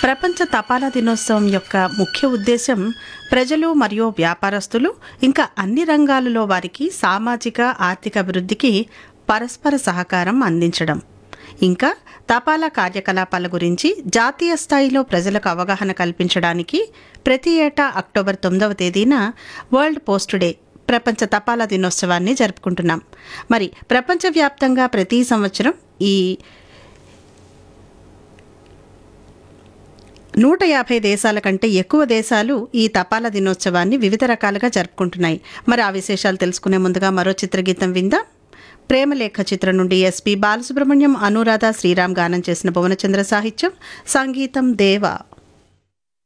ప్రపంచ తపాలా దినోత్సవం యొక్క ముఖ్య ఉద్దేశం ప్రజలు మరియు వ్యాపారస్తులు ఇంకా అన్ని రంగాలలో వారికి సామాజిక ఆర్థిక అభివృద్ధికి పరస్పర సహకారం అందించడం ఇంకా తపాలా కార్యకలాపాల గురించి జాతీయ స్థాయిలో ప్రజలకు అవగాహన కల్పించడానికి ప్రతి ఏటా అక్టోబర్ తొమ్మిదవ తేదీన వరల్డ్ పోస్ట్ డే ప్రపంచ తపాలా దినోత్సవాన్ని జరుపుకుంటున్నాం మరి ప్రపంచవ్యాప్తంగా ప్రతి సంవత్సరం ఈ నూట యాభై దేశాల కంటే ఎక్కువ దేశాలు ఈ తపాలా దినోత్సవాన్ని వివిధ రకాలుగా జరుపుకుంటున్నాయి మరి ఆ విశేషాలు తెలుసుకునే ముందుగా మరో చిత్రగీతం విందాం ప్రేమలేఖ చిత్రం నుండి ఎస్పి బాలసుబ్రహ్మణ్యం అనురాధ శ్రీరామ్ గానం చేసిన భువనచంద్ర సాహిత్యం సంగీతం దేవ